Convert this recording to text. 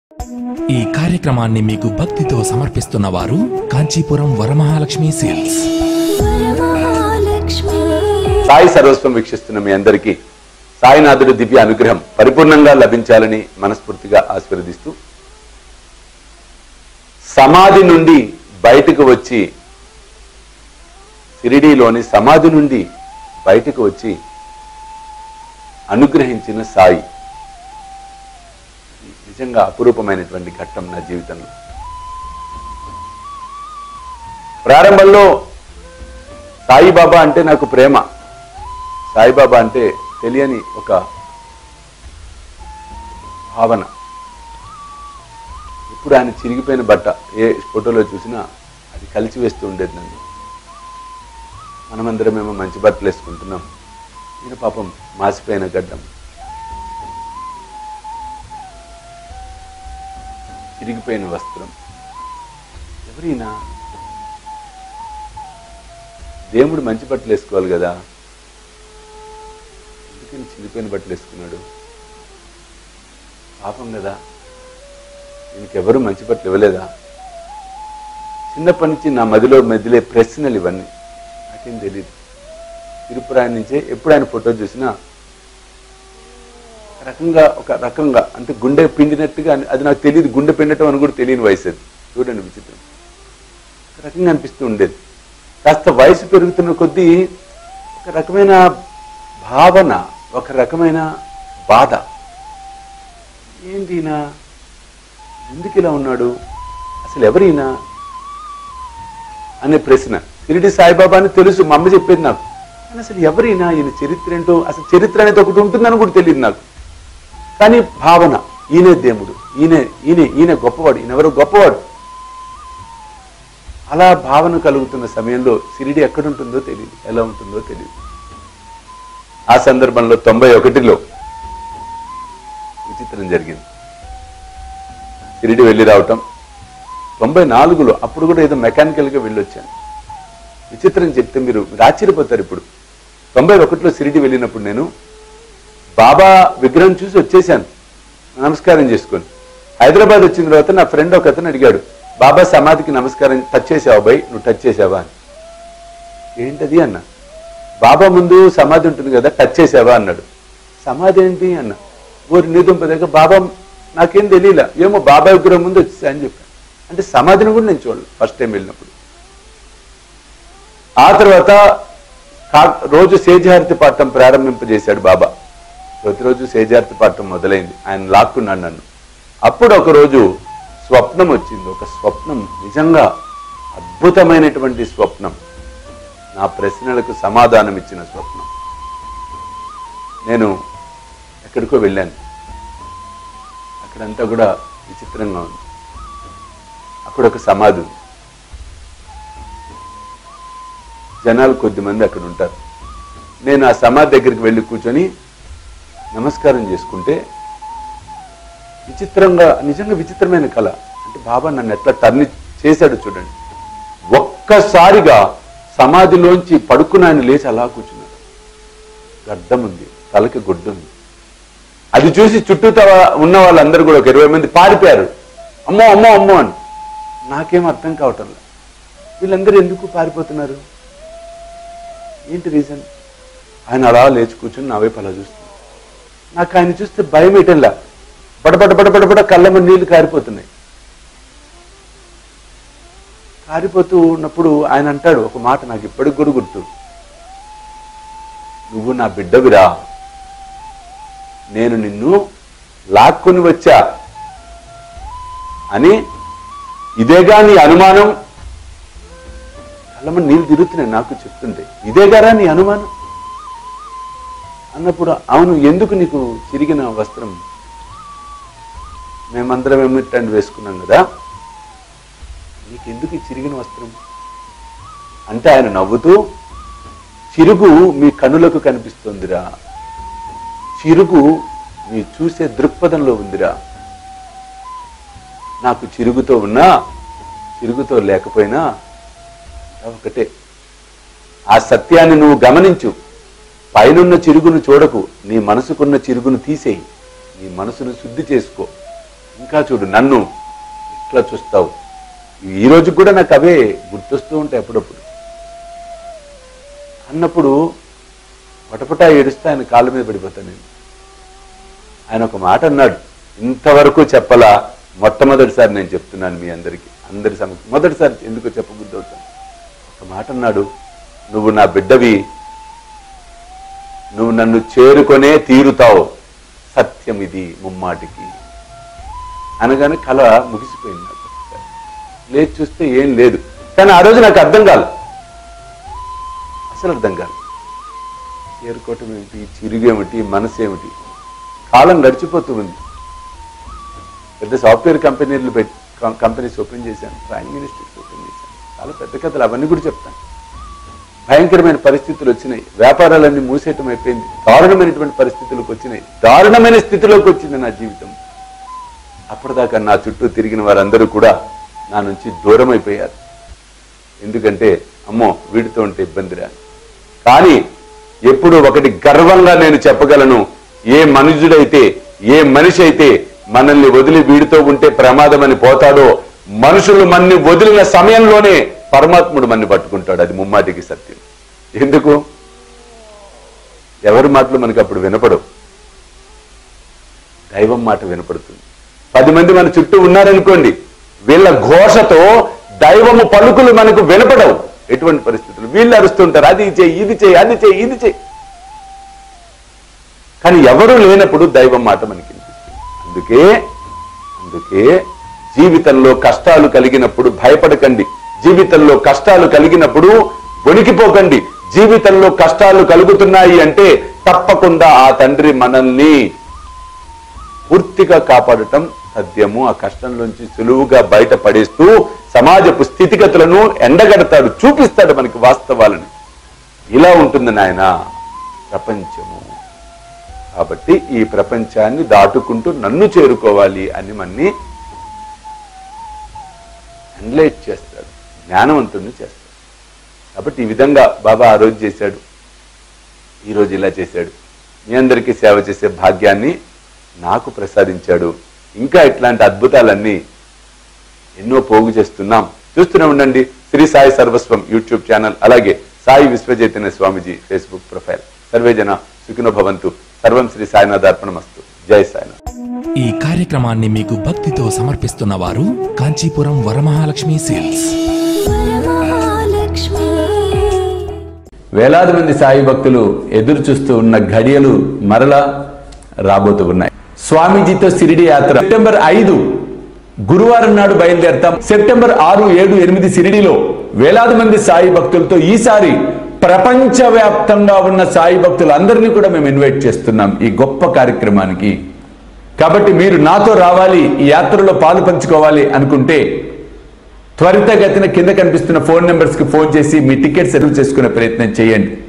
ఈ కార్యక్రమాన్ని మీకు భక్తితో సమర్పిస్తున్న వారు కాంచీపురం వరమహాలక్ష్మి సేల్స్ వరమహాలక్ష్మి సాయి సర్వస్వం వీక్షిస్తున్న మీ అందరికీ సాయినాథుడి దివ్య అనుగ్రహం పరిపూర్ణంగా లభించాలని మనస్ఫూర్తిగా ఆశీర్వదిస్తూ సమాధి నుండి బయటకు వచ్చి షిరిడీలోని సమాధి నుండి బయటకు వచ్చి అనుగ్రహించిన సాయి నిజంగా అపురూపమైనటువంటి ఘట్టం నా జీవితంలో ప్రారంభంలో సాయిబాబా అంటే నాకు ప్రేమ సాయిబాబా అంటే తెలియని ఒక భావన ఇప్పుడు ఆయన చిరిగిపోయిన బట్ట ఏ ఫోటోలో చూసినా అది కలిసి వేస్తూ ఉండేది నన్ను మనమందరమేమో మంచి బట్టలు వేసుకుంటున్నాం ఈయన పాపం మాసిపోయిన గడ్డం చిరిగిపోయిన వస్త్రం ఎవరైనా దేవుడు మంచి బట్టలు వేసుకోవాలి కదా ఎందుకని చిరిగిపోయిన బట్టలు వేసుకున్నాడు పాపం కదా దీనికి ఎవరు మంచి బట్టలు ఇవ్వలేదా చిన్నప్పటి నుంచి నా మదిలో మెదిలే ప్రశ్నలు ఇవన్నీ నాకేం తెలియదు తిరుపురాయన నుంచే ఎప్పుడు ఆయన ఫోటో చూసినా ఒక రకంగా ఒక రకంగా అంటే గుండె పిండినట్టుగా అని- అది నాకు తెలియదు గుండె పిండటం అని కూడా తెలియని వయసు అది చూడండి విచిత్రం ఒక రకంగా అనిపిస్తూ ఉండేది కాస్త వయసు పెరుగుతున్న కొద్దీ ఒక రకమైన భావన ఒక రకమైన బాధ ఏంటినా ఎందుకు ఇలా ఉన్నాడు అసలు ఎవరైనా అనే ప్రశ్న షిరిడి సాయిబాబా అని తెలుసు మా అమ్మ చెప్పేది నాకు కానీ అసలు ఎవరైనా ఈయన చరిత్ర ఏంటో అసలు చరిత్ర అనేది ఒకటి ఉంటుందని కూడా తెలియదు నాకు కానీ భావన ఈయనే దేవుడు ఈయనే ఈయనే ఈయన గొప్పవాడు ఈయన ఎవరో గొప్పవాడు అలా భావన కలుగుతున్న సమయంలో సిరిడి ఎక్కడుంటుందో తెలియదు ఎలా ఉంటుందో తెలియదు ఆ సందర్భంలో తొంభై ఒకటిలో విచిత్రం జరిగింది సిరిడి వెళ్ళి రావటం తొంభై నాలుగులో అప్పుడు కూడా ఏదో మెకానికల్గా వెళ్ళొచ్చాను విచిత్రం చెప్తే మీరు మీరు ఆశ్చర్యపోతారు ఇప్పుడు తొంభై ఒకటిలో సిరిడి వెళ్ళినప్పుడు నేను బాబా విగ్రహం చూసి వచ్చేసాను నమస్కారం చేసుకొని హైదరాబాద్ వచ్చిన తర్వాత నా ఫ్రెండ్ ఒక అతను అడిగాడు బాబా సమాధికి నమస్కారం టచ్ చేసావా బై నువ్వు టచ్ చేసావా అని ఏంటది అన్న బాబా ముందు సమాధి ఉంటుంది కదా టచ్ చేసావా అన్నాడు సమాధి ఏంటి అన్న ఊరి నిదుంప దగ్గర బాబా నాకేం తెలియలే ఏమో బాబా విగ్రహం ముందు వచ్చేసా అని చెప్పాను అంటే సమాధిని కూడా నేను చూడలేదు ఫస్ట్ టైం వెళ్ళినప్పుడు ఆ తర్వాత కా- రోజు సేజహారతి పాఠం ప్రారంభింపజేశాడు బాబా ప్రతిరోజు సేజహారతి పాఠం మొదలైంది ఆయన లాక్కున్నాడు నన్ను అప్పుడు ఒక రోజు స్వప్నం వచ్చింది ఒక స్వప్నం నిజంగా అద్భుతమైనటువంటి స్వప్నం నా ప్రశ్నలకు సమాధానం ఇచ్చిన స్వప్నం నేను ఎక్కడికో వెళ్ళాను అక్కడంతా కూడా విచిత్రంగా ఉంది అక్కడ ఒక సమాధి ఉంది జనాలు కొద్దిమంది అక్కడ ఉంటారు నేను ఆ సమాధి దగ్గరికి వెళ్ళి కూర్చొని నమస్కారం చేసుకుంటే విచిత్రంగా నిజంగా విచిత్రమైన కళ అంటే బాబా నన్ను ఎట్లా టర్ని చేశాడు చూడండి ఒక్కసారిగా సమాధిలోంచి పడుకుని ఆయన లేచి అలా కూర్చున్నాడు గడ్డం ఉంది తలకి గుడ్డు ఉంది అది చూసి చుట్టూతా ఉన్న వాళ్ళందరూ కూడా ఒక ఇరవై మంది పారిపోయారు అమ్మో అమ్మో అమ్మో అని నాకేం అర్థం కావటం లేదు వీళ్ళందరూ ఎందుకు పారిపోతున్నారు ఏంటి రీజన్ ఆయన అలా లేచి కూర్చొని నా వైపు అలా చూస్తుంది నాకు ఆయన చూస్తే భయం ఏంటల్లా బడబడ బడబడ బడ కళ్ళమ్మ నీళ్లు కారిపోతున్నాయి కారిపోతూ ఉన్నప్పుడు ఆయన అంటాడు ఒక మాట నాకు ఇప్పటికి కూడా గుర్తు నువ్వు నా బిడ్డవిరా నేను నిన్ను లాక్కొని వచ్చా అని ఇదేగా నీ అనుమానం కళ్ళమ్మ నీళ్ళు తిరుగుతున్నాయి నాకు చెప్తుంటే ఇదేగారా నీ అనుమానం అన్నప్పుడు అవును ఎందుకు నీకు చిరిగిన వస్త్రం మేమందరం ఏమిటండి వేసుకున్నాం కదా నీకెందుకు ఈ చిరిగిన వస్త్రం అంటే ఆయన నవ్వుతూ చిరుగు మీ కనులకు కనిపిస్తుందిరా చిరుగు మీ చూసే దృక్పథంలో ఉందిరా నాకు చిరుగుతో ఉన్నా చిరుగుతో లేకపోయినా ఒకటే ఆ సత్యాన్ని నువ్వు గమనించు పైనున్న చిరుగును చూడకు నీ మనసుకున్న చిరుగును తీసేయి నీ మనసును శుద్ధి చేసుకో ఇంకా చూడు నన్ను ఇట్లా చూస్తావు ఈ రోజు కూడా నాకు అవే గుర్తొస్తూ ఉంటాయి అప్పుడప్పుడు అన్నప్పుడు పటపటా ఏడుస్తే ఆయన కాళ్ళ మీద పడిపోతాను నేను ఆయన ఒక మాట అన్నాడు ఇంతవరకు చెప్పలా మొట్టమొదటిసారి నేను చెప్తున్నాను మీ అందరికీ అందరి సమ మొదటిసారి ఎందుకో చెప్పబుద్ధి అవుతాను ఒక మాట అన్నాడు నువ్వు నా బిడ్డవి నువ్వు నన్ను చేరుకొనే తీరుతావు సత్యం ఇది ముమ్మాటికి అనగానే కళ ముగిసిపోయింది నాకు లేచి చూస్తే ఏం లేదు కానీ ఆ రోజు నాకు అర్థం కాదు అసలు అర్థం కాదు చేరుకోవటం ఏమిటి చిరుగేమిటి మనసు ఏమిటి కాలం గడిచిపోతూ ఉంది పెద్ద సాఫ్ట్వేర్ కంపెనీలు పెట్టి కంపెనీస్ ఓపెన్ చేశాను ప్రైమ్ మినిస్టర్స్ ఓపెన్ చేశాను చాలా పెద్ద కథలు అవన్నీ కూడా చెప్తాను భయంకరమైన పరిస్థితులు వచ్చినాయి వ్యాపారాలన్నీ మూసేయటం అయిపోయింది దారుణమైనటువంటి పరిస్థితులకు వచ్చినాయి దారుణమైన స్థితిలోకి వచ్చింది నా జీవితం అప్పటిదాకా నా చుట్టూ తిరిగిన వారందరూ కూడా నా నుంచి దూరం అయిపోయారు ఎందుకంటే అమ్మో వీడితో ఉంటే ఇబ్బందిరా కానీ ఎప్పుడు ఒకటి గర్వంగా నేను చెప్పగలను ఏ మనుషుడైతే ఏ మనిషి అయితే మనల్ని వదిలి వీడితో ఉంటే ప్రమాదం అని పోతాడో మనుషులు మన్ని వదిలిన సమయంలోనే పరమాత్ముడు మన్ని పట్టుకుంటాడు అది ముమ్మాటికి సత్యం ఎందుకు ఎవరి మాటలు మనకి అప్పుడు వినపడవు దైవం మాట వినపడుతుంది పది మంది మన చుట్టూ ఉన్నారనుకోండి వీళ్ళ ఘోషతో దైవము పలుకులు మనకు వినపడవు ఎటువంటి పరిస్థితులు వీళ్ళు అరుస్తుంటారు అది చేయి ఇది చేయి అది చేయి ఇది చేయి కానీ ఎవరు లేనప్పుడు దైవం మాట మనకి వినిపిస్తుంది అందుకే అందుకే జీవితంలో కష్టాలు కలిగినప్పుడు భయపడకండి జీవితంలో కష్టాలు కలిగినప్పుడు వణికిపోకండి జీవితంలో కష్టాలు కలుగుతున్నాయి అంటే తప్పకుండా ఆ తండ్రి మనల్ని పూర్తిగా కాపాడటం సత్యము ఆ కష్టంలోంచి సులువుగా బయట పడేస్తూ సమాజపు స్థితిగతులను ఎండగడతాడు చూపిస్తాడు మనకి వాస్తవాలని ఇలా ఉంటుంది నాయన ప్రపంచము కాబట్టి ఈ ప్రపంచాన్ని దాటుకుంటూ నన్ను చేరుకోవాలి అని మన్ని ఎన్లైట్ చేస్తాడు జ్ఞానవంతుడిని చేస్తాడు కాబట్టి ఈ విధంగా బాబా ఆ రోజు చేశాడు ఈ రోజు ఇలా చేశాడు మీ అందరికీ సేవ చేసే భాగ్యాన్ని నాకు ప్రసాదించాడు ఇంకా ఇట్లాంటి అద్భుతాలన్నీ ఎన్నో పోగు చేస్తున్నాం చూస్తూనే ఉండండి శ్రీ సాయి సర్వస్వం యూట్యూబ్ ఛానల్ అలాగే సాయి విశ్వచైతన్య స్వామిజీ ఫేస్బుక్ ప్రొఫైల్ సర్వేజన సుఖినో భవంతు సర్వం శ్రీ సాయినాథార్పణమస్తు జై సాయినాథ్ ఈ కార్యక్రమాన్ని మీకు భక్తితో సమర్పిస్తున్న వారు కాంచీపురం వరమహాలక్ష్మి సేల్స్ వరమహాలక్ష్మి వేలాది మంది సాయి భక్తులు ఎదురు చూస్తూ ఉన్న ఘడియలు మరలా రాబోతూ ఉన్నాయి స్వామీజీతో సిరిడి యాత్ర సెప్టెంబర్ ఐదు గురువారం నాడు బయలుదేరతాం సెప్టెంబర్ ఆరు ఏడు ఎనిమిది సిరిడిలో వేలాది మంది సాయి భక్తులతో ఈసారి ప్రపంచవ్యాప్తంగా ఉన్న సాయి భక్తులందరినీ కూడా మేము ఇన్వైట్ చేస్తున్నాం ఈ గొప్ప కార్యక్రమానికి కాబట్టి మీరు నాతో రావాలి ఈ యాత్రలో పాలు పంచుకోవాలి అనుకుంటే త్వరితగతిన కింద కనిపిస్తున్న ఫోన్ నెంబర్స్ కి ఫోన్ చేసి మీ టికెట్స్ సెటిల్ చేసుకునే ప్రయత్నం చేయండి